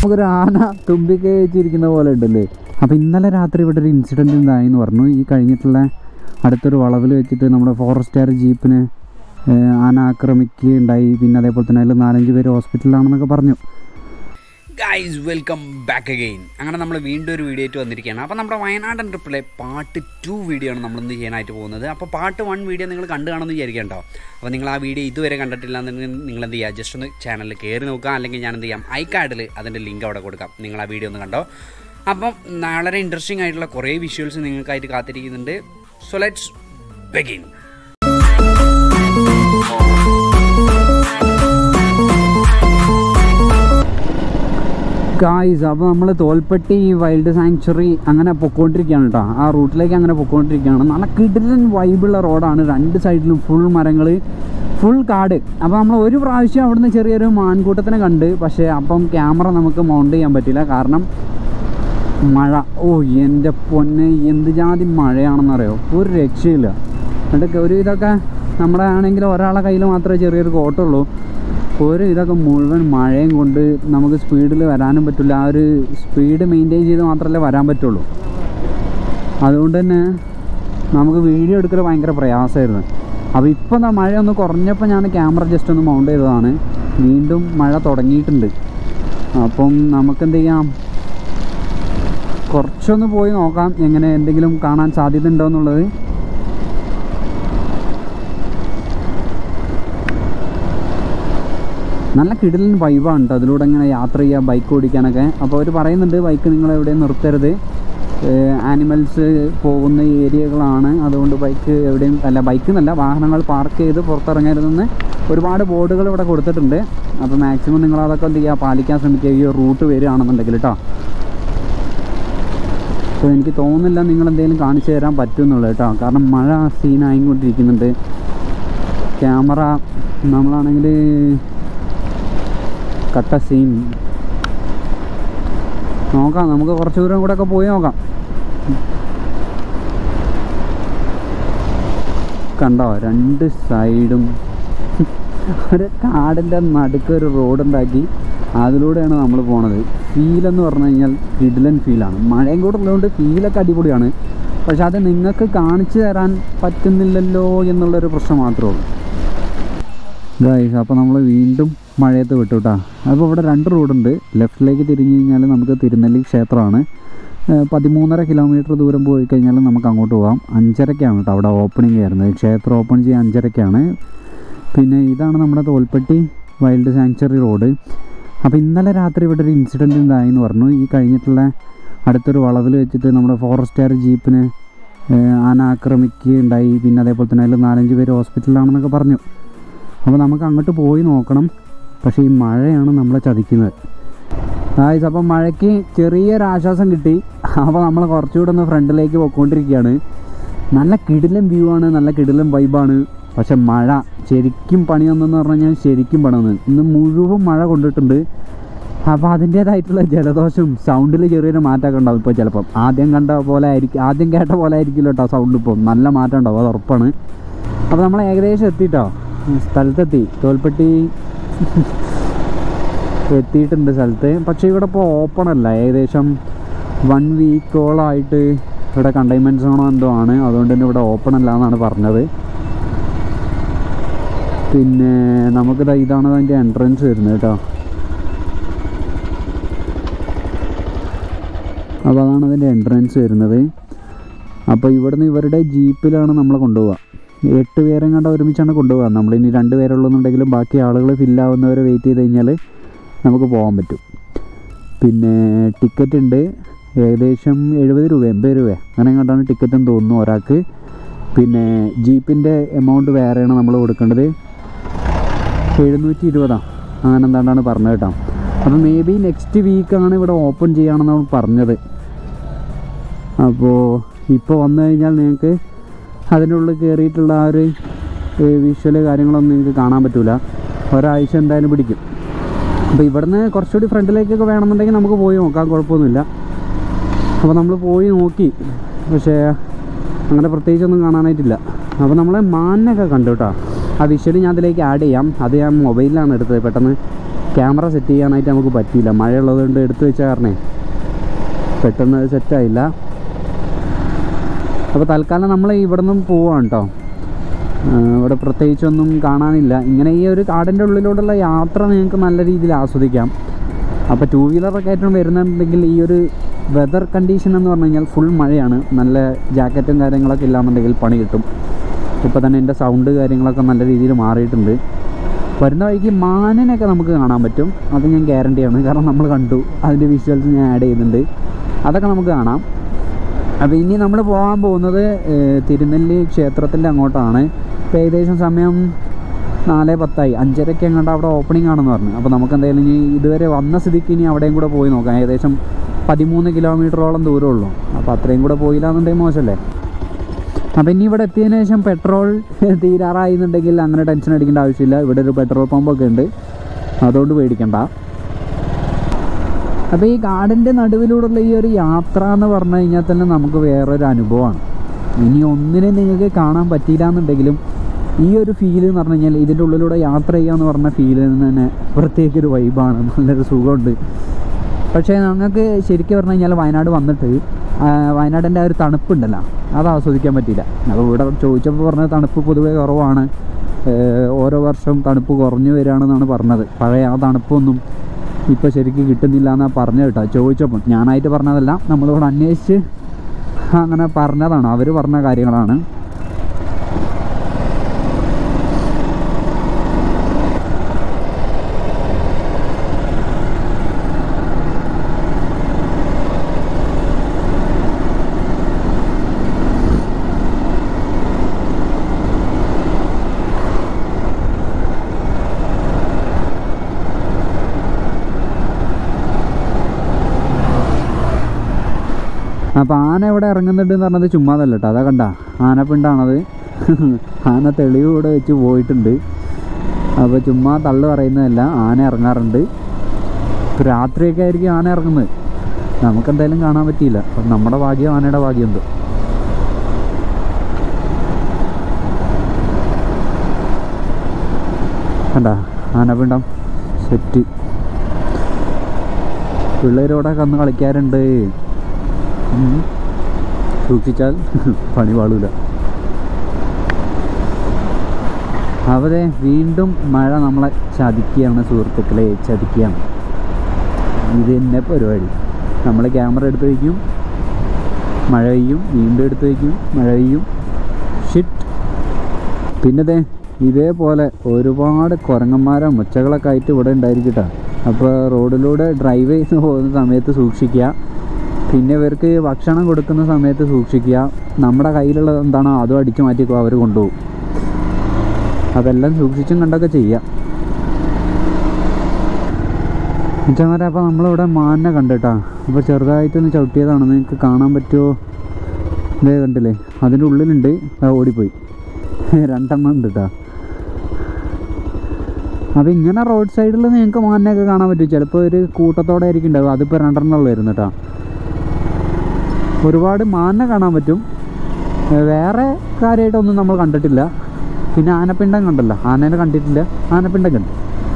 നമുക്കൊരു ആന തുമ്പിക്കൈ വെച്ചിരിക്കുന്ന പോലെ ഉണ്ടല്ലേ അപ്പോൾ ഇന്നലെ രാത്രി ഇവിടെ ഒരു ഇൻസിഡൻറ്റ് ഉണ്ടായെന്ന് പറഞ്ഞു ഈ കഴിഞ്ഞിട്ടുള്ള അടുത്തൊരു വളവിൽ വെച്ചിട്ട് നമ്മുടെ ഫോറസ്റ്റുകാർ ജീപ്പിന് ഏഹ്, ആന ആക്രമിക്കുകയുണ്ടായി പിന്നെ അതേപോലെ തന്നെ അതിൽ നാലഞ്ച് പേര് ഹോസ്പിറ്റലിലാണെന്നൊക്കെ പറഞ്ഞു ഗൈസ് വെൽക്കം ബാക്ക് അഗെയിൻ അങ്ങനെ നമ്മൾ വീണ്ടും ഒരു വീഡിയോ ആയിട്ട് വന്നിരിക്കുകയാണ് അപ്പോൾ നമ്മുടെ വയനാടൻ ട്രിപ്പിലെ പാർട്ട് ടു വീഡിയോ ആണ് നമ്മൾ ഇന്ന് ചെയ്യാനായിട്ട് പോകുന്നത് അപ്പോൾ പാർട്ട് വൺ വീഡിയോ നിങ്ങൾ കണ്ടു കാണുമെന്ന് വിചാരിക്കണ്ടോ അപ്പോൾ നിങ്ങൾ ആ വീഡിയോ ഇതുവരെ കണ്ടിട്ടില്ല എന്നുണ്ടെങ്കിൽ നിങ്ങൾ എന്ത് ചെയ്യുക ജസ്റ്റ് ഒന്ന് ചാനലിൽ കയറി നോക്കുക അല്ലെങ്കിൽ ഞാൻ എന്ത് ചെയ്യാം ഐ കാർഡിൽ അതിൻ്റെ ലിങ്ക് അവിടെ കൊടുക്കാം നിങ്ങൾ ആ വീഡിയോ ഒന്ന് കണ്ടോ അപ്പം വളരെ ഇൻട്രസ്റ്റിംഗ് ആയിട്ടുള്ള കുറേ വിഷ്വൽസ് നിങ്ങൾക്കായിട്ട് കാത്തിരിക്കുന്നുണ്ട് സോ ലെറ്റ്സ് ബെഗിൻ ഗായ്സ് അപ്പോൾ നമ്മൾ തോൽപ്പെട്ടി വൈൽഡ് സാങ്ച്വറി അങ്ങനെ പൊക്കോണ്ടിരിക്കുകയാണ് കേട്ടോ ആ റൂട്ടിലേക്ക് അങ്ങനെ പൊക്കോണ്ടിരിക്കുകയാണ് നല്ല കിടിലൻ വൈബുള്ള റോഡാണ് രണ്ട് സൈഡിലും ഫുൾ മരങ്ങൾ ഫുൾ കാട് അപ്പോൾ നമ്മൾ ഒരു പ്രാവശ്യം അവിടുന്ന് ചെറിയൊരു മാൻകൂട്ടത്തിനെ കണ്ട് പക്ഷേ അപ്പം ക്യാമറ നമുക്ക് മൗണ്ട് ചെയ്യാൻ പറ്റില്ല കാരണം മഴ ഓ എൻ്റെ പൊന്നെ എന്ത് ജാതി മഴയാണെന്നറിയോ ഒരു രക്ഷയില്ല എന്നിട്ട് ഒരു ഇതൊക്കെ നമ്മുടെ ആണെങ്കിൽ ഒരാളെ കയ്യിൽ മാത്രമേ ചെറിയൊരു കോട്ടുള്ളൂ ഒരു ഇതൊക്കെ മുഴുവൻ മഴയും കൊണ്ട് നമുക്ക് സ്പീഡിൽ വരാനും പറ്റില്ല ആ ഒരു സ്പീഡ് മെയിൻറ്റെയിൻ ചെയ്ത് മാത്രമല്ലേ വരാൻ പറ്റുള്ളൂ അതുകൊണ്ട് തന്നെ നമുക്ക് വീഡിയോ എടുക്കൽ ഭയങ്കര പ്രയാസമായിരുന്നു അപ്പോൾ ഇപ്പോൾ എന്താ മഴ ഒന്ന് കുറഞ്ഞപ്പോൾ ഞാൻ ക്യാമറ ജസ്റ്റ് ഒന്ന് മൗണ്ട് ചെയ്തതാണ് വീണ്ടും മഴ തുടങ്ങിയിട്ടുണ്ട് അപ്പം നമുക്ക് എന്ത് ചെയ്യാം കുറച്ചൊന്ന് പോയി നോക്കാം എങ്ങനെ എന്തെങ്കിലും കാണാൻ സാധ്യത ഉണ്ടോ എന്നുള്ളത് നല്ല കിടിലൻ വൈബാണ് കേട്ടോ അതിലൂടെ ഇങ്ങനെ യാത്ര ചെയ്യാൻ ബൈക്ക് ഓടിക്കാനൊക്കെ അപ്പോൾ അവർ പറയുന്നുണ്ട് ബൈക്ക് നിങ്ങൾ എവിടെയും നിർത്തരുത് ആനിമൽസ് പോകുന്ന ഏരിയകളാണ് അതുകൊണ്ട് ബൈക്ക് എവിടെയും അല്ല ബൈക്ക് എന്നല്ല വാഹനങ്ങൾ പാർക്ക് ചെയ്ത് പുറത്തിറങ്ങരുതെന്ന് ഒരുപാട് ബോർഡുകൾ ഇവിടെ കൊടുത്തിട്ടുണ്ട് അപ്പോൾ മാക്സിമം നിങ്ങൾ അതൊക്കെ എന്ത് ചെയ്യുക പാലിക്കാൻ ശ്രമിക്കുക ഈ റൂട്ട് വരികയാണെന്നുണ്ടെങ്കിൽ കേട്ടോ അപ്പോൾ എനിക്ക് തോന്നുന്നില്ല നിങ്ങൾ എന്തെങ്കിലും കാണിച്ചു തരാൻ പറ്റുമെന്നുള്ളത് കേട്ടോ കാരണം മഴ സീനായിക്കൊണ്ടിരിക്കുന്നുണ്ട് ക്യാമറ നമ്മളാണെങ്കിൽ കട്ട സീൻ നോക്കാം നമുക്ക് കുറച്ച് ദൂരം കൂടെ ഒക്കെ പോയി നോക്കാം കണ്ടോ രണ്ട് സൈഡും ഒരു കാടിൻ്റെ നടുക്ക് ഒരു റോഡ് ഉണ്ടാക്കി അതിലൂടെയാണ് നമ്മൾ പോണത് ഫീലെന്ന് പറഞ്ഞു കഴിഞ്ഞാൽ കിഡിലൻ ഫീലാണ് മഴയും കൂടെ ഉള്ളതുകൊണ്ട് ഫീലൊക്കെ അടിപൊളിയാണ് പക്ഷെ അത് നിങ്ങൾക്ക് കാണിച്ചു തരാൻ പറ്റുന്നില്ലല്ലോ എന്നുള്ളൊരു പ്രശ്നം മാത്രമേ ഉള്ളൂ ഗൈസ് അപ്പോൾ നമ്മൾ വീണ്ടും മഴയത്ത് വിട്ടു കേട്ടോ അപ്പോൾ ഇവിടെ രണ്ട് റോഡുണ്ട് ലെഫ്റ്റിലേക്ക് തിരിഞ്ഞു കഴിഞ്ഞാൽ നമുക്ക് തിരുനെല്ലി ക്ഷേത്രമാണ് ഏഹ് പതിമൂന്നര കിലോമീറ്റർ ദൂരം പോയി കഴിഞ്ഞാൽ നമുക്ക് അങ്ങോട്ട് പോകാം അഞ്ചരക്കാണ് കേട്ടോ അവിടെ ഓപ്പണിംഗ് വരുന്നത് ക്ഷേത്രം ഓപ്പൺ ചെയ്യാൻ അഞ്ചരക്കാണ് പിന്നെ ഇതാണ് നമ്മുടെ തോൽപ്പെട്ടി വൈൽഡ് സാങ്ച്വറി റോഡ് അപ്പോൾ ഇന്നലെ രാത്രി ഇവിടെ ഒരു ഇൻസിഡൻറ്റ് ഉണ്ടായെന്ന് പറഞ്ഞു ഈ കഴിഞ്ഞിട്ടുള്ള അടുത്തൊരു വളവിൽ വെച്ചിട്ട് നമ്മുടെ ഫോറസ്റ്റുകാർ ജീപ്പിന് ഏഹ് ആന ആക്രമിക്കുകയുണ്ടായി പിന്നെ അതേപോലെ തന്നെ അതിൽ നാലഞ്ച് പേര് ഹോസ്പിറ്റലിലാണെന്നൊക്കെ പറഞ്ഞു അപ്പോൾ നമുക്ക് അങ്ങോട്ട് പോയി നോക്കണം പക്ഷേ ഈ മഴയാണ് നമ്മളെ ചതിക്കുന്നത് ഗായ്സ് അപ്പം മഴയ്ക്ക് ചെറിയൊരു ആശ്വാസം കിട്ടി അപ്പോൾ നമ്മൾ കുറച്ചുകൂടെ ഒന്ന് ഫ്രണ്ടിലേക്ക് പോയിക്കൊണ്ടിരിക്കുകയാണ് നല്ല കിടിലൻ വ്യൂ ആണ് നല്ല കിടിലൻ വൈബാണ് പക്ഷെ മഴ ശരിക്കും പണി വന്നെന്ന് പറഞ്ഞു കഴിഞ്ഞാൽ ശരിക്കും പണി വന്ന് ഇന്ന് മുഴുവൻ മഴ കൊണ്ടിട്ടുണ്ട് അപ്പോൾ അതിൻ്റേതായിട്ടുള്ള ജലദോഷവും സൗണ്ടിൽ ചെറിയൊരു മാറ്റമൊക്കെ ഉണ്ടാവും ഇപ്പോൾ ചിലപ്പം ആദ്യം കണ്ട പോലെ ആയിരിക്കും ആദ്യം കേട്ട പോലെ ആയിരിക്കില്ല കേട്ടോ സൗണ്ട് ഇപ്പോൾ നല്ല മാറ്റം ഉണ്ടാവും അത് ഉറപ്പാണ് അപ്പോൾ നമ്മൾ ഏകദേശം എത്തിട്ടോ സ്ഥലത്തെത്തി തോൽപ്പെട്ടി എത്തിയിട്ടുണ്ട് സ്ഥലത്ത് പക്ഷേ ഇവിടെ ഇപ്പോൾ ഓപ്പൺ അല്ല ഏകദേശം വൺ വീക്കോളായിട്ട് ഇവിടെ കണ്ടെയ്ൻമെൻറ്റ് സോണോ എന്തോ ആണ് അതുകൊണ്ട് തന്നെ ഇവിടെ ഓപ്പൺ അല്ല എന്നാണ് പറഞ്ഞത് പിന്നെ നമുക്കിത് ഇതാണ് അതിൻ്റെ എൻട്രൻസ് വരുന്നത് കേട്ടോ അപ്പോൾ അതാണ് അതിൻ്റെ എൻട്രൻസ് വരുന്നത് അപ്പോൾ ഇവിടുന്ന് ഇവരുടെ ജീപ്പിലാണ് നമ്മളെ കൊണ്ടുപോവുക എട്ട് പേരും കണ്ട ഒരുമിച്ചാണ് കൊണ്ടുപോകുക നമ്മളിനി രണ്ട് പേരുള്ളൂന്നുണ്ടെങ്കിലും ബാക്കി ആളുകൾ ഫില്ലാവുന്നവരെ വെയിറ്റ് ചെയ്ത് കഴിഞ്ഞാൽ നമുക്ക് പോകാൻ പറ്റും പിന്നെ ടിക്കറ്റ് ഉണ്ട് ഏകദേശം എഴുപത് രൂപ എൺപത് രൂപ അങ്ങനെ എങ്ങോട്ടാണ് ടിക്കറ്റ് എന്ന് തോന്നുന്നു ഒരാൾക്ക് പിന്നെ ജീപ്പിൻ്റെ എമൗണ്ട് വേറെയാണ് നമ്മൾ കൊടുക്കേണ്ടത് എഴുന്നൂറ്റി ഇരുപതാണ് അങ്ങനെ എന്താണ്ടാണ് പറഞ്ഞത് കേട്ടോ അപ്പോൾ മേ ബി നെക്സ്റ്റ് വീക്കാണ് ഇവിടെ ഓപ്പൺ ചെയ്യുകയാണെന്നാണ് പറഞ്ഞത് അപ്പോൾ ഇപ്പോൾ വന്നു കഴിഞ്ഞാൽ നിങ്ങൾക്ക് അതിൻ്റെ ഉള്ളിൽ കയറിയിട്ടുള്ള ആ ഒരു വിഷ്വൽ കാര്യങ്ങളൊന്നും നിങ്ങൾക്ക് കാണാൻ പറ്റില്ല ഒരാഴ്ച എന്തായാലും പിടിക്കും അപ്പോൾ ഇവിടുന്ന് കുറച്ചുകൂടി ഫ്രണ്ടിലേക്കൊക്കെ വേണമെന്നുണ്ടെങ്കിൽ നമുക്ക് പോയി നോക്കാം കുഴപ്പമൊന്നുമില്ല അപ്പോൾ നമ്മൾ പോയി നോക്കി പക്ഷേ അങ്ങനെ പ്രത്യേകിച്ചൊന്നും കാണാനായിട്ടില്ല അപ്പോൾ നമ്മൾ മാനിനൊക്കെ കണ്ടു കേട്ടോ ആ വിഷ്വൽ ഞാൻ അതിലേക്ക് ആഡ് ചെയ്യാം അത് ഞാൻ മൊബൈലിലാണ് എടുത്തത് പെട്ടെന്ന് ക്യാമറ സെറ്റ് ചെയ്യാനായിട്ട് നമുക്ക് പറ്റിയില്ല മഴയുള്ളത് കൊണ്ട് എടുത്തു വെച്ച കാരണേ പെട്ടെന്ന് സെറ്റായില്ല അപ്പോൾ തൽക്കാലം നമ്മൾ ഇവിടെ നിന്നും പോവാണ് കേട്ടോ ഇവിടെ പ്രത്യേകിച്ചൊന്നും കാണാനില്ല ഇങ്ങനെ ഈ ഒരു കാടിൻ്റെ ഉള്ളിലോട്ടുള്ള യാത്ര നിങ്ങൾക്ക് നല്ല രീതിയിൽ ആസ്വദിക്കാം അപ്പോൾ ടൂ വീലറൊക്കെ ആയിട്ടും വരുന്നുണ്ടെങ്കിൽ ഈ ഒരു വെതർ കണ്ടീഷൻ എന്ന് പറഞ്ഞു കഴിഞ്ഞാൽ ഫുൾ മഴയാണ് നല്ല ജാക്കറ്റും കാര്യങ്ങളൊക്കെ ഇല്ലാന്നുണ്ടെങ്കിൽ പണി കിട്ടും ഇപ്പോൾ തന്നെ എൻ്റെ സൗണ്ട് കാര്യങ്ങളൊക്കെ നല്ല രീതിയിൽ മാറിയിട്ടുണ്ട് വരുന്ന വഴിക്ക് മാനിനൊക്കെ നമുക്ക് കാണാൻ പറ്റും അത് ഞാൻ ഗ്യാരണ്ടിയാണ് കാരണം നമ്മൾ കണ്ടു അതിൻ്റെ വിഷ്വൽസ് ഞാൻ ആഡ് ചെയ്യുന്നുണ്ട് അതൊക്കെ നമുക്ക് കാണാം അപ്പോൾ ഇനി നമ്മൾ പോകാൻ പോകുന്നത് ഏഹ്, തിരുനെല്ലി ക്ഷേത്രത്തിൻ്റെ അങ്ങോട്ടാണ് ഇപ്പോൾ ഏകദേശം സമയം നാല് പത്തായി അഞ്ചരയ്ക്ക് എങ്ങോട്ട് അവിടെ ഓപ്പണിംഗ് ആണെന്ന് പറഞ്ഞു അപ്പോൾ നമുക്ക് എന്തായാലും ഇനി ഇതുവരെ വന്ന സ്ഥിതിക്ക് ഇനി അവിടെയും കൂടെ പോയി നോക്കാം ഏകദേശം പതിമൂന്ന് കിലോമീറ്ററോളം ദൂരമുള്ളൂ അപ്പോൾ അത്രയും കൂടെ പോയില്ല എന്നുണ്ടെങ്കിൽ മോശമല്ലേ അപ്പം ഇനി ഇവിടെ എത്തിയതിന് ശേഷം പെട്രോൾ തീരാറായിരുന്നുണ്ടെങ്കിൽ അങ്ങനെ ടെൻഷൻ അടിക്കേണ്ട ആവശ്യമില്ല ഇവിടെ ഒരു പെട്രോൾ പമ്പൊക്കെ ഉണ്ട് അതുകൊണ്ട് പേടിക്കണ്ട അപ്പോൾ ഈ കാടിൻ്റെ നടുവിലൂടെയുള്ള ഈ ഒരു യാത്ര എന്ന് പറഞ്ഞു കഴിഞ്ഞാൽ തന്നെ നമുക്ക് വേറൊരു അനുഭവമാണ് ഇനി ഒന്നിനെ നിങ്ങൾക്ക് കാണാൻ പറ്റിയില്ല എന്നുണ്ടെങ്കിലും ഈ ഒരു ഫീല് എന്ന് പറഞ്ഞു കഴിഞ്ഞാൽ ഇതിൻ്റെ ഉള്ളിലൂടെ യാത്ര ചെയ്യുക എന്ന് പറഞ്ഞ ഫീലിൽ തന്നെ പ്രത്യേക ഒരു വൈബാണ് നല്ലൊരു സുഖമുണ്ട് പക്ഷേ ഞങ്ങൾക്ക് ശരിക്കും പറഞ്ഞു കഴിഞ്ഞാൽ വയനാട് വന്നിട്ട് ആ, വയനാടിൻ്റെ ആ ഒരു തണുപ്പുണ്ടല്ലോ അത് ആസ്വദിക്കാൻ പറ്റിയില്ല അപ്പോൾ ഇവിടെ ചോദിച്ചപ്പോൾ പറഞ്ഞത് തണുപ്പ് പൊതുവേ കുറവാണ് ഏഹ് ഓരോ വർഷം തണുപ്പ് കുറഞ്ഞു വരികയാണെന്നാണ് പറഞ്ഞത് പഴയ ആ തണുപ്പൊന്നും ഇപ്പോൾ ശരിക്കും കിട്ടുന്നില്ല എന്നാണ് പറഞ്ഞത് കേട്ടോ ചോദിച്ചപ്പോൾ ഞാനായിട്ട് പറഞ്ഞതല്ല നമ്മളിവിടെ അന്വേഷിച്ച് അങ്ങനെ പറഞ്ഞതാണ് അവർ പറഞ്ഞ കാര്യങ്ങളാണ് അപ്പോൾ ആന ഇവിടെ ഇറങ്ങുന്നുണ്ട് എന്ന് പറഞ്ഞത് ചുമ്മാതല്ല കേട്ടോ അതാ കണ്ട ആനപ്പിണ്ടാണത് ആന തെളിവ് ഇവിടെ വെച്ച് പോയിട്ടുണ്ട് അപ്പോൾ ചുമ്മാ തള്ളു പറയുന്നതല്ല ആന ഇറങ്ങാറുണ്ട് ഇപ്പോൾ രാത്രിയൊക്കെ ആയിരിക്കും ആന ഇറങ്ങുന്നത് നമുക്കെന്തായാലും കാണാൻ പറ്റിയില്ല അപ്പം നമ്മുടെ ഭാഗ്യം ആനയുടെ ഭാഗ്യം എന്തോ കണ്ട ആനപ്പിണ്ടം സെറ്റ് പിള്ളേരോടെ കന്ന് കളിക്കാറുണ്ട് ഉം. സൂക്ഷിച്ചാൽ പണി പാടൂല അവരെ വീണ്ടും മഴ നമ്മളെ ചതിക്കുകയാണ് സുഹൃത്തുക്കളെ ചതിക്കുകയാണ് ഇത് തന്നെ പരിപാടി നമ്മൾ ക്യാമറ എടുത്ത് വയ്ക്കും മഴ പെയ്യും വീണ്ടും എടുത്ത് വയ്ക്കും മഴ പെയ്യും ഷിറ്റ് പിന്നെ ദേ ഇതേപോലെ ഒരുപാട് കുരങ്ങന്മാരോ മുച്ചകളൊക്കെ ആയിട്ട് ഇവിടെ ഉണ്ടായിരിക്കട്ടെ അപ്പോൾ റോഡിലൂടെ ഡ്രൈവ് ചെയ്ത് പോകുന്ന സമയത്ത് സൂക്ഷിക്കുക പിന്നെ ഇവർക്ക് ഭക്ഷണം കൊടുക്കുന്ന സമയത്ത് സൂക്ഷിക്കുക നമ്മുടെ കയ്യിലുള്ളത് എന്താണോ അതും അടിച്ചു മാറ്റിക്കോ അവർ കൊണ്ടുപോകും അതെല്ലാം സൂക്ഷിച്ചും കണ്ടൊക്കെ ചെയ്യാം മിച്ചന്മാരെ അപ്പോൾ നമ്മളിവിടെ മാനിനെ കണ്ടിട്ടാ അപ്പോൾ ചെറുതായിട്ടൊന്ന് ചവിട്ടിയതാണ് നിങ്ങൾക്ക് കാണാൻ പറ്റുമോ ഇതേ കണ്ടില്ലേ അതിൻ്റെ ഉള്ളിലുണ്ട് ആ ഓടിപ്പോയി രണ്ടെണ്ണം ഉണ്ട് കേട്ടോ അപ്പോൾ ഇങ്ങനെ റോഡ് സൈഡിൽ നിങ്ങൾക്ക് മാനിനെയൊക്കെ കാണാൻ പറ്റും ചിലപ്പോൾ ഒരു കൂട്ടത്തോടെ ആയിരിക്കും ഉണ്ടാവും അതിപ്പോൾ രണ്ടെണ്ണം ഉള്ളായിരുന്നു കേട്ടോ ഒരുപാട് മാനിനെ കാണാൻ പറ്റും ഏ, വേറെ കാര്യമായിട്ടൊന്നും നമ്മൾ കണ്ടിട്ടില്ല പിന്നെ ആനപ്പിണ്ടം കണ്ടല്ലോ ആനേനെ കണ്ടിട്ടില്ല ആനപ്പിണ്ടം കണ്ടു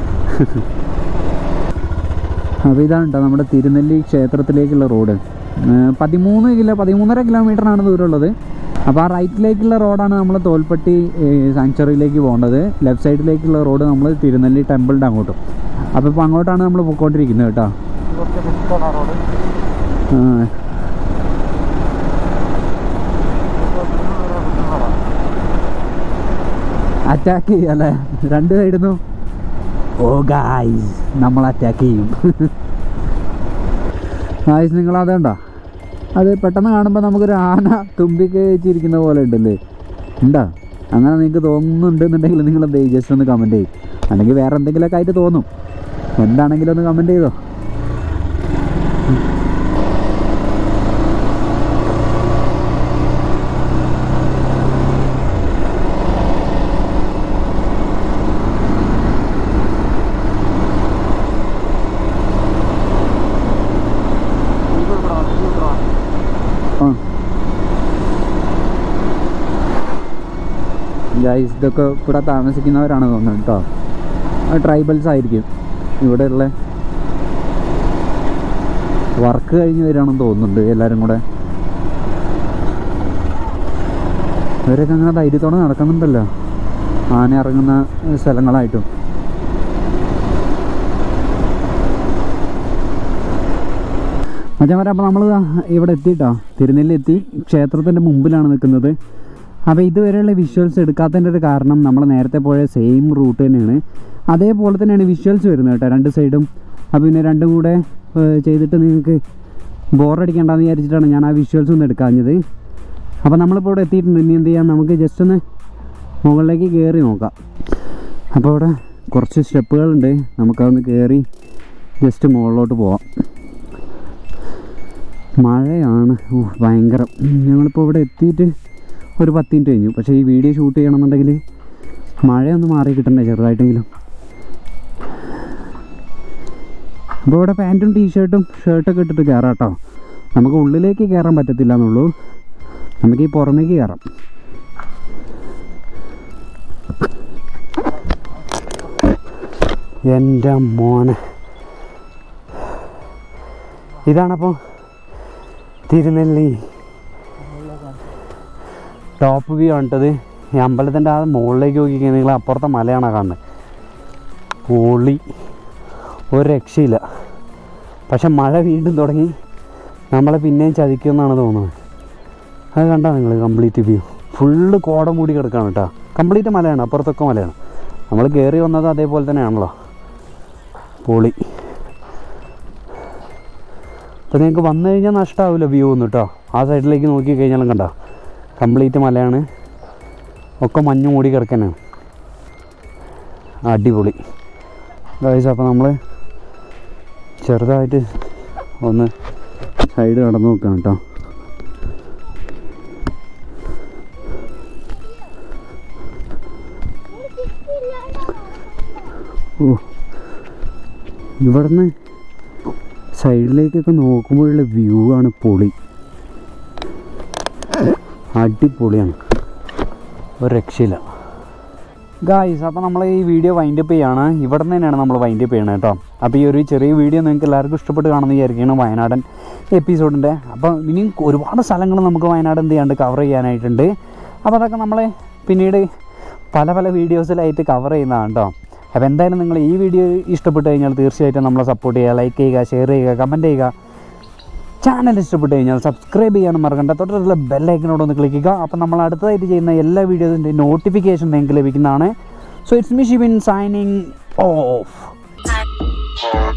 അപ്പോൾ ഇതാണ് കേട്ടോ നമ്മുടെ തിരുനെല്ലി ക്ഷേത്രത്തിലേക്കുള്ള റോഡ് ഏ, പതിമൂന്ന് കിലോ പതിമൂന്നര കിലോമീറ്ററാണ് ദൂരമുള്ളത് അപ്പോൾ ആ റൈറ്റിലേക്കുള്ള റോഡാണ് നമ്മൾ തോൽപ്പട്ടി സാങ്ച്വറിയിലേക്ക് പോകേണ്ടത് ലെഫ്റ്റ് സൈഡിലേക്കുള്ള റോഡ് നമ്മൾ തിരുനെല്ലി ടെമ്പിളിൻ്റെ അങ്ങോട്ടും അപ്പോൾ ഇപ്പോൾ അങ്ങോട്ടാണ് നമ്മൾ പോയിക്കൊണ്ടിരിക്കുന്നത് കേട്ടോ ആ അറ്റാക്ക് ചെയ്യല്ലേ രണ്ട് സൈഡിന്നു ഓ ഗായ്സ് നമ്മൾ അറ്റാക്ക് ചെയ്യും ഗായ്സ് നിങ്ങൾ അതേണ്ട അത് പെട്ടെന്ന് കാണുമ്പോൾ നമുക്കൊരു ആന തുമ്പിക്ക് വെച്ചിരിക്കുന്ന പോലെ ഉണ്ടല്ലേ ഉണ്ടാ അങ്ങനെ നിങ്ങൾക്ക് തോന്നുന്നുണ്ടെന്നുണ്ടെങ്കിൽ നിങ്ങൾ എന്ത് ചെയ്യും ജസ്റ്റ് ഒന്ന് കമൻറ്റ് ചെയ്യും അല്ലെങ്കിൽ വേറെ എന്തെങ്കിലുമൊക്കെ ആയിട്ട് തോന്നും എന്താണെങ്കിലും ഒന്ന് കമൻറ്റ് ചെയ്തോ ആ ഗൈസ് ഇതൊക്കെ ഇവിടെ താമസിക്കുന്നവരാണ് തോന്നുന്നത് കേട്ടോ ട്രൈബൽസ് ആയിരിക്കും ഇവിടെയുള്ള വർക്ക് കഴിഞ്ഞ് വരികയാണെന്ന് തോന്നുന്നുണ്ട് എല്ലാവരും കൂടെ ഇവരൊക്കെ അങ്ങനെ ധൈര്യത്തോടെ നടക്കുന്നുണ്ടല്ലോ ആന ഇറങ്ങുന്ന സ്ഥലങ്ങളായിട്ടും മച്ചാമാരെ അപ്പോൾ നമ്മൾ ഇവിടെ എത്തിയിട്ടോ തിരുനെല്ലി എത്തി ക്ഷേത്രത്തിൻ്റെ മുമ്പിലാണ് നിൽക്കുന്നത് അപ്പോൾ ഇതുവരെയുള്ള വിഷ്വൽസ് എടുക്കാത്തതിൻ്റെ ഒരു കാരണം നമ്മൾ നേരത്തെ പോയ സെയിം റൂട്ട് തന്നെയാണ് അതേപോലെ തന്നെയാണ് വിഷ്വൽസ് വരുന്നത് കേട്ടോ രണ്ട് സൈഡും അപ്പോൾ പിന്നെ രണ്ടും കൂടെ ഏഹ്, ചെയ്തിട്ട് നിങ്ങൾക്ക് ബോറടിക്കണ്ടെന്ന് വിചാരിച്ചിട്ടാണ് ഞാൻ ആ വിഷ്വൽസ് ഒന്ന് എടുക്കാഞ്ഞത് അപ്പോൾ നമ്മളിപ്പോൾ ഇവിടെ എത്തിയിട്ടുണ്ട് ഇനി എന്ത് ചെയ്യാം നമുക്ക് ജസ്റ്റ് ഒന്ന് മുകളിലേക്ക് കയറി നോക്കാം അപ്പോൾ ഇവിടെ കുറച്ച് സ്റ്റെപ്പുകളുണ്ട് നമുക്കതൊന്ന് കയറി ജസ്റ്റ് മുകളിലോട്ട് പോവാം മഴയാണ് ഓ ഭയങ്കരം ഉം, ഞങ്ങളിപ്പോൾ ഇവിടെ എത്തിയിട്ട് ഒരു പത്ത് മിനിറ്റ് കഴിഞ്ഞു പക്ഷേ ഈ വീഡിയോ ഷൂട്ട് ചെയ്യണമെന്നുണ്ടെങ്കിൽ മഴയൊന്ന് മാറി കിട്ടണ്ടേ ചെറുതായിട്ടെങ്കിലും അപ്പോൾ ഇവിടെ പാൻറ്റും ടീഷർട്ടും ഷർട്ടൊക്കെ ഇട്ടിട്ട് കയറാം കേട്ടോ നമുക്ക് ഉള്ളിലേക്ക് കയറാൻ പറ്റത്തില്ല എന്നുള്ളൂ നമുക്ക് ഈ പുറമേക്ക് കയറാം എൻ്റെ മോനെ ഇതാണപ്പോൾ തിരുനെല്ലി ടോപ്പ് വ്യൂ കണ്ടത് ഈ അമ്പലത്തിൻ്റെ ആ മുകളിലേക്ക് നോക്കിക്കഴിഞ്ഞാൽ നിങ്ങൾ അപ്പുറത്തെ മലയാണ് കാണുന്നത് പൊളി ഒരു രക്ഷയില്ല പക്ഷെ മഴ വീണ്ടും തുടങ്ങി നമ്മളെ പിന്നെയും ചതിക്കുമെന്നാണ് തോന്നുന്നത് അത് കണ്ടാ നിങ്ങൾ കംപ്ലീറ്റ് വ്യൂ ഫുള്ള് കോട മൂടി കിടക്കാണ് കേട്ടോ കംപ്ലീറ്റ് മലയാണ് അപ്പുറത്തൊക്കെ മലയാണ് നമ്മൾ കയറി വന്നത് അതേപോലെ തന്നെയാണല്ലോ പൊളി അപ്പോൾ നിങ്ങൾക്ക് വന്നു കഴിഞ്ഞാൽ നഷ്ടമാവില്ല വ്യൂ ഒന്നും കേട്ടോ ആ സൈഡിലേക്ക് നോക്കി കഴിഞ്ഞാലും കണ്ടോ കംപ്ലീറ്റ് മലയാണ് ഒക്കെ മഞ്ഞ് മൂടി കിടക്കാനാണ് അടിപൊളി ഗൈസ് അപ്പോൾ നമ്മൾ ചെറുതായിട്ട് ഒന്ന് സൈഡ് കടന്നു നോക്കാം കേട്ടോ ഓ ഇവിടുന്ന് സൈഡിലേക്കൊക്കെ നോക്കുമ്പോഴുള്ള വ്യൂ ആണ് പൊളി അടിപൊളിയാണ് ഒരു രക്ഷയില്ല ഗായ്സ് അപ്പോൾ നമ്മൾ ഈ വീഡിയോ വൈൻഡപ്പ് ചെയ്യാണ് ഇവിടെ നിന്ന് തന്നെയാണ് നമ്മൾ വൈൻഡപ്പ് ചെയ്യണത് കേട്ടോ അപ്പോൾ ഈ ഒരു ചെറിയ വീഡിയോ നിങ്ങൾക്ക് എല്ലാവർക്കും ഇഷ്ടപ്പെട്ട് കാണുമെന്ന് വിചാരിക്കുകയാണ് വയനാടൻ എപ്പിസോഡിൻ്റെ അപ്പോൾ ഇനിയും ഒരുപാട് സ്ഥലങ്ങൾ നമുക്ക് വയനാട് എന്ത് ചെയ്യാണ്ട് കവർ ചെയ്യാനായിട്ടുണ്ട് അപ്പോൾ അതൊക്കെ നമ്മൾ പിന്നീട് പല പല വീഡിയോസിലായിട്ട് കവർ ചെയ്യുന്നതാണ് കേട്ടോ അപ്പോൾ എന്തായാലും നിങ്ങൾ ഈ വീഡിയോ ഇഷ്ടപ്പെട്ട് കഴിഞ്ഞാൽ തീർച്ചയായിട്ടും നമ്മളെ സപ്പോർട്ട് ചെയ്യുക ലൈക്ക് ചെയ്യുക ഷെയർ ചെയ്യുക കമൻറ്റ് ചെയ്യുക ചാനൽ ഇഷ്ടപ്പെട്ട് കഴിഞ്ഞാൽ സബ്സ്ക്രൈബ് ചെയ്യാനും മറക്കണ്ട തൊട്ടടുത്തുള്ള ബെല്ലൈക്കനോട് ഒന്ന് ക്ലിക്ക് ചെയ്യുക അപ്പം നമ്മൾ അടുത്തതായിട്ട് ചെയ്യുന്ന എല്ലാ വീഡിയോസിൻ്റെ നോട്ടിഫിക്കേഷൻ നിങ്ങൾക്ക് ലഭിക്കുന്നതാണ് so it's me Shibin signing of